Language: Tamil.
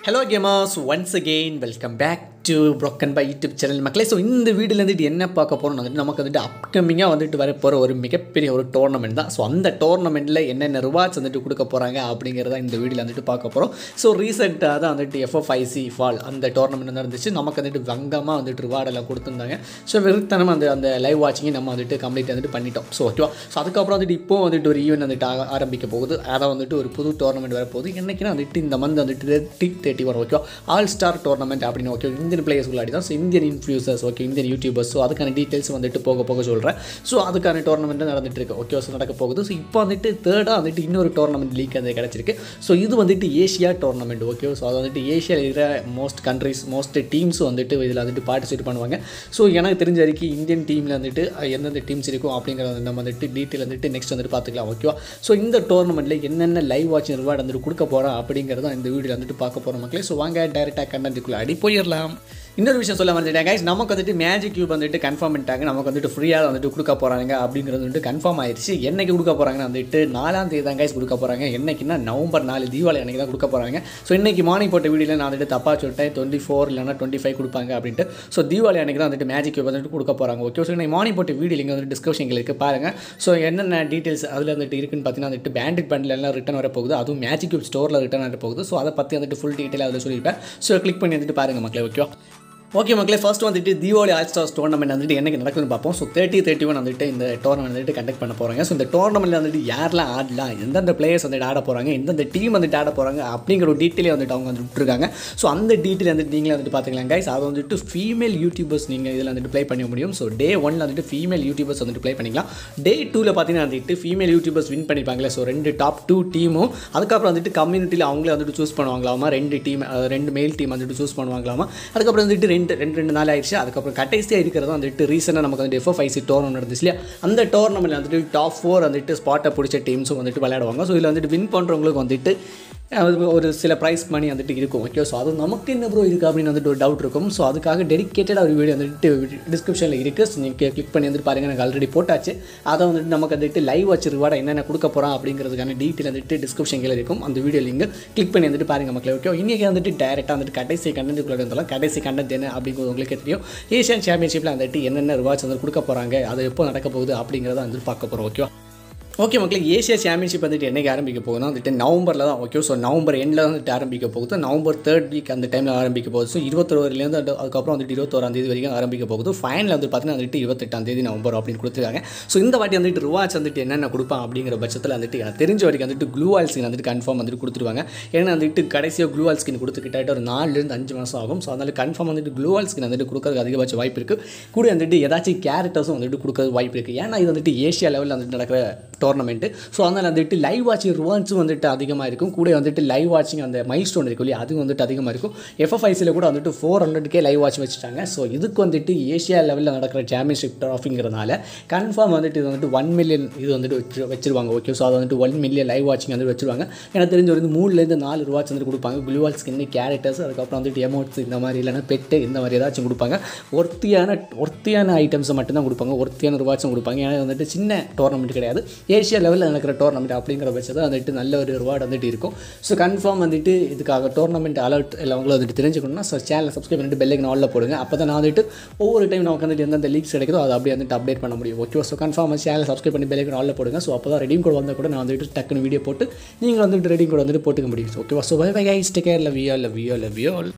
hello gamers once again welcome back to broken by YouTube channel மக்களே ஸோ இந்த வீடியோல வந்துட்டு என்ன பார்க்க போகிறோம் வந்துட்டு நமக்கு வந்துட்டு அப்கமிங்காக வந்துட்டு வர போகிற ஒரு மிகப்பெரிய ஒரு டோர்னமெண்ட் தான் ஸோ அந்த டோர்னமெண்ட்டில் என்னென்ன ரிவார்ட்ஸ் வந்துட்டு கொடுக்க போகிறாங்க அப்படிங்கிறத இந்த வீடியோவில் வந்துட்டு பார்க்க போகிறோம் ஸோ ரீசெண்டாக தான் வந்துட்டு எஃப்எஃப்ஐசி ஃபால் அந்த டோர்னமெண்ட் நடந்துச்சு நமக்கு வந்துட்டு வங்கமாக வந்துட்டு ரிவார்ட் எல்லாம் கொடுத்துருந்தாங்க ஸோ வெறுத்தனம் அந்த அந்த லைவ் வாட்சிங்கை நம்ம வந்துட்டு கம்ப்ளீட் வந்துட்டு பண்ணிட்டோம் ஸோ ஓகேவா ஸோ அதுக்கப்புறம் வந்துட்டு இப்போ வந்துட்டு ஒரு ஈவெண்ட் வந்துட்டு ஆ- ஆரம்பிக்க போகுது அதை வந்துட்டு ஒரு புது டோர்னமெண்ட் வரப்போகுது என்னைக்குன்னா வந்துட்டு இந்த மந்த் வந்துட்டு டி தேர்ட்டி வரும் ஓகே ஆல் ஸ்டார் டோர்னமெண்ட் அப்படின்னு ஓகே இந்தியன் பிளேயர்ஸ் விளையாடி தான் so Indian influencers okay Indian YouTubers so அதுக்கான டீட்டெயில்ஸ் வந்துட்டு போக போக சொல்கிறேன் ஸோ அதுக்கான டோர்னமெண்ட் நடந்துட்டு இருக்கு ஓகே ஸோ நடக்க போகுது ஸோ இப்போ வந்துட்டு தேர்டாக வந்துட்டு இன்னொரு டோர்னமெண்ட் லீக் அது கிடச்சிருக்கு ஸோ இது வந்துட்டு ஏஷியா டோர்னமெண்ட் ஓகே ஸோ அது வந்துட்டு ஏஷியாவில் இருக்கிற மோஸ்ட் கண்ட்ரிஸ் மோஸ்ட் டீம்ஸ் வந்துட்டு இதில் வந்துட்டு பார்ட்டிசிபேட் பண்ணுவாங்க ஸோ எனக்கு தெரிஞ்ச வரைக்கும் இந்தியன் டீமில் வந்துட்டு அஹ், எந்தெந்த டீம்ஸ் இருக்கும் அப்படிங்கிறத நம்ம வந்துட்டு டீட்டெயில் வந்துட்டு நெக்ஸ்ட் வந்துட்டு பார்த்துக்கலாம் ஓகேவா ஸோ இந்த டோர்னமெண்ட்டில் என்னென்ன லைவ் வாட்சிங் ரிவார்டு வந்துட்டு கொடுக்க போகிறோம் அப்படிங்கிறத இந்த வீடியோவில் வந்துட்டு பார்க்க போகிறோம் மக்களே ஸோ வாங்க டேரெக்டாக கண்டென்ட்டுக்குள்ளே அடி போயிடலாம் இன்னொரு விஷயம் சொல்ல வந்துட்டேன் கைஸ் நமக்கு வந்துட்டு மேஜிக் கியூப் வந்துட்டு கன்ஃபார்ம் பண்ணிட்டாங்க நமக்கு வந்துட்டு ஃப்ரீயாக வந்துட்டு கொடுக்க போகிறாங்க அப்படிங்கிறது வந்துட்டு கன்ஃபார்ம் ஆயிடுச்சு என்னைக்கு கொடுக்க போகிறாங்கன்னு வந்துட்டு நாலாம் தேதி தான் கைஸ் கொடுக்க போகிறாங்க என்னைக்குன்னா நவம்பர் நாலு தீபாவளி அன்னைக்கு தான் கொடுக்க போகிறாங்க ஸோ இன்னைக்கு மார்னிங் போட்ட வீடியோவில் நான் வந்துட்டு தப்பாக சொல்லிட்டேன் டுவெண்ட்டி ஃபோர் இல்லைனா டுவெண்ட்டி ஃபைவ் கொடுப்பாங்க அப்படின்ட்டு ஸோ தீபாவளி அன்னைக்கு தான் வந்துட்டு மேஜிக் கியூப் வந்துட்டு கொடுக்க போகிறாங்க ஓகே ஸோ இன்னைக்கு மார்னிங் போட்ட வீடியோ இங்கே வந்துட்டு டிஸ்கிரிப்ஷன் இருக்குது பாருங்கள் ஸோ என்னென்ன டீட்டெயில்ஸ் அதில் வந்துட்டு இருக்குன்னு பார்த்தீங்கன்னா வந்துட்டு பேண்டிட் பண்டில் எல்லாம் ரிட்டன் வர போகுது அதுவும் மேஜிக் கியூப் ஸ்டோரில் ரிட்டன் வர போகுது ஸோ அதை பற்றி வந்துட்டு ஃபுல் டீட்டெயில் அதில் சொல்லியிருப்பேன் ஸோ கிளிக் பண்ணி வந்துட்டு பாருங்கள் மக்களே ஓகே ஓகே மக்களே ஃபர்ஸ்ட் வந்துட்டு தீபாவளி ஆல் ஸ்டார்ஸ் டோர்னமெண்ட் வந்துட்டு என்னைக்கு நடக்குதுன்னு பார்ப்போம் ஸோ தேர்ட்டி தேர்ட்டி ஒன் வந்துட்டு இந்த டோர்னமெண்ட் வந்துட்டு கண்டக்ட் பண்ண போகிறாங்க ஸோ இந்த டோர்னமெண்ட்டில் வந்துட்டு யாரெல்லாம் ஆடலாம் எந்தெந்த பிளேயர்ஸ் வந்துட்டு ஆட போகிறாங்க எந்தெந்த டீம் வந்துட்டு ஆட போகிறாங்க அப்படிங்கிற ஒரு டீட்டெயிலே வந்துட்டு அவங்க வந்து விட்டுருக்காங்க ஸோ அந்த டீட்டெயில் வந்துட்டு நீங்களே வந்துட்டு பார்த்துக்கலாம் கைஸ் அது வந்துட்டு ஃபீமேல் யூடியூபர்ஸ் நீங்கள் இதில் வந்துட்டு ப்ளே பண்ண முடியும் ஸோ டே ஒன்ல வந்துட்டு ஃபீமேல் யூடியூபர்ஸ் வந்துட்டு ப்ளே பண்ணிக்கலாம் டே டூவில் பார்த்தீங்கன்னா வந்துட்டு ஃபீமேல் யூடியூபர்ஸ் வின் பண்ணிப்பாங்களே ஸோ ரெண்டு டாப் டூ டீமும் அதுக்கப்புறம் வந்துட்டு கம்யூனிட்டியில் அவங்களே வந்துட்டு சூஸ் பண்ணுவாங்களாமா ரெண்டு டீம் ரெண்டு மேல் டீம் வந்துட்டு சூஸ் பண்ணுவாங்களாமா அதுக்கப்புறம் வந்துட்டு ரெண்டு ரெண்டு ரெண்டு நாள் ஆயிடுச்சு அதுக்கப்புறம் கடைசியாக இருக்கிறது வந்துட்டு ரீசெண்டாக நமக்கு வந்துட்டு எஃப்எஃப்ஐசி டோர்னமெண்ட் நடந்துச்சு இல்லையா அந்த டோர்னமெண்ட்டில் வந்துட்டு டாப் ஃபோர் வந்துட்டு ஸ்பாட்டை பிடிச்ச டீம்ஸும் வந்துட்டு விளையாடுவாங்க ஸோ இதில் வந்துட்டு வின் பண்ணுறவங்களுக்கு வந்துட்டு அது ஒரு சில ப்ரைஸ் மணி வந்துட்டு இருக்கும் ஓகே ஸோ அது நமக்கு என்ன ப்ரோ இருக்குது அப்படின்னு வந்துட்டு ஒரு டவுட் இருக்கும் ஸோ அதுக்காக டெடிக்கேட்டடாக ஒரு வீடியோ வந்துட்டு டிஸ்கிரிப்ஷனில் இருக்குது ஸோ நீங்கள் கிளிக் பண்ணி வந்துட்டு பாருங்கள் எனக்கு ஆல்ரெடி போட்டாச்சு அதை வந்துட்டு நமக்கு வந்துட்டு லைவ் வச்சு ரிவார்டை என்னென்ன கொடுக்க போகிறோம் அப்படிங்கிறதுக்கான டீட்டெயில் வந்துட்டு டிஸ்கிரிப்ஷன் கீழே இருக்கும் அந்த வீடியோ லிங்க் கிளிக் பண்ணி வந்துட்டு பாருங்கள் மக்களே ஓகே இன்றைக்கி வந்துட்டு டேரெக்டாக வந்துட்டு கடைசி கண்டென்ட்டுக்குள்ளே இருந்தாலும் கடைசி கண்டென்ட் என்ன அப்படிங்கிறது உங்களுக்கு தெரியும் ஏஷியன் சாம்பியன்ஷிப்பில் வந்துட்டு என்னென்ன ரிவார்ட்ஸ் வந்து கொடுக்க போகிறாங்க அது எப்போ நடக்க போகுது அப்படிங்கிறத வந்துட்டு பார்க்க போகிறோம் ஓகேவா ஓகே மக்களே ஏசியா சாம்பியன்ஷிப் வந்துட்டு என்னைக்கு ஆரம்பிக்க போகுதுன்னா வந்துட்டு நவம்பரில் தான் ஓகே ஸோ நவம்பர் எண்டில் வந்துட்டு ஆரம்பிக்க போகுது நவம்பர் தேர்ட் வீக் அந்த டைமில் ஆரம்பிக்க போகுது ஸோ இருபத்தொருலேருந்து அதுக்கப்புறம் வந்துட்டு இருபத்தோராம் தேதி வரைக்கும் ஆரம்பிக்க போகுது ஃபைனல் வந்து பார்த்தீங்கன்னா வந்துட்டு இருபத்தெட்டாம் தேதி நவம்பர் அப்படின்னு கொடுத்துருக்காங்க ஸோ இந்த வாட்டி வந்துட்டு ரிவார்ட்ஸ் வந்துட்டு என்னென்ன கொடுப்பான் அப்படிங்கிற பட்சத்தில் வந்துட்டு எனக்கு தெரிஞ்ச வரைக்கும் வந்துட்டு க்ளூவால் ஸ்கின் வந்துட்டு கன்ஃபார்ம் வந்துட்டு கொடுத்துருவாங்க ஏன்னா வந்துட்டு கடைசியாக க்ளூவால் ஸ்கின் கொடுத்து கிட்டத்தட்ட ஒரு நாலுலேருந்து அஞ்சு மாதம் ஆகும் ஸோ அதனால் கன்ஃபார்ம் வந்துட்டு க்ளூவால் ஸ்கின் வந்துட்டு கொடுக்கறதுக்கு அதிகபட்ச வாய்ப்பு இருக்குது கூட வந்துட்டு ஏதாச்சும் கேரக்டர்ஸும் வந்துட்டு கொடுக்கறது வாய்ப்பு இருக்குது ஏன்னா இது வந்துட்டு ஏஷியா லெவலில் வந்துட்டு நடக்கிற டோர்னமெண்ட்டு ஸோ அதனால் வந்துட்டு லைவ் வாட்சிங் ரிவார்ட்ஸும் வந்துட்டு அதிகமாக இருக்கும் கூட வந்துட்டு லைவ் வாட்சிங் அந்த மைல் ஸ்டோன் இருக்கும் இல்லையா அது வந்துட்டு அதிகமாக இருக்கும் எஃப்எஃப்ஐசியில் கூட வந்துட்டு ஃபோர் ஹண்ட்ரட்கே லைவ் வாட்ச் வச்சுட்டாங்க ஸோ இதுக்கு வந்துட்டு ஏஷியா லெவலில் நடக்கிற சாம்பியன்ஷிப் ட்ராஃபிங்கிறதுனால கன்ஃபார்ம் வந்துட்டு இது வந்துட்டு ஒன் மில்லியன் இது வந்துட்டு வச்சு வச்சிருவாங்க ஓகே ஸோ அது வந்துட்டு ஒன் மில்லியன் லைவ் வாட்சிங் வந்து வச்சிருவாங்க எனக்கு தெரிஞ்ச வந்து மூணுலேருந்து நாலு ரிவார்ட்ஸ் வந்துட்டு கொடுப்பாங்க குளுவால் ஸ்கின் கேரக்டர்ஸ் அதுக்கப்புறம் வந்துட்டு எமோட்ஸ் இந்த மாதிரி இல்லைன்னா பெட்டு இந்த மாதிரி ஏதாச்சும் கொடுப்பாங்க ஒர்த்தியான ஒர்த்தியான ஐட்டம்ஸை மட்டும்தான் கொடுப்பாங்க ஒர்த்தியான ரிவார்ட்ஸும் கொடுப்பாங்க ஏன்னா இது வந்துட்டு சின்ன டோர்னமெண்ட் கிடையாது ஏஷியா லெவலில் நடக்கிற டோர்னமெண்ட் அப்படிங்கிற பட்சத்தில் வந்துட்டு நல்ல ஒரு ரிவார்டு வந்துட்டு இருக்கும் ஸோ கன்ஃபார்ம் வந்துட்டு இதுக்காக டோர்னமெண்ட் அலர்ட் எல்லாவங்களும் வந்துட்டு தெரிஞ்சுக்கணும்னா ஸோ சேனலை சப்ஸ்கிரைப் பண்ணிட்டு பெல்லைக்கு ஆலில் போடுங்க அப்போ தான் நான் வந்துட்டு ஒவ்வொரு டைம் நமக்கு வந்துட்டு எந்தெந்த லீக்ஸ் கிடைக்குதோ அதை அப்படியே வந்துட்டு அப்டேட் பண்ண முடியும் ஓகே ஸோ கன்ஃபார்ம் சேனலை சப்ஸ்கிரைப் பண்ணி பெல்லைக்கு ஆலில் போடுங்க ஸோ அப்போ தான் ரெடியும் கூட வந்தால் கூட நான் வந்துட்டு டக்குன்னு வீடியோ போட்டு நீங்கள் வந்துட்டு ரெடியும் கூட வந்துட்டு போட்டுக்க முடியும் ஓகேவா so bye bye guys take care love you love you love you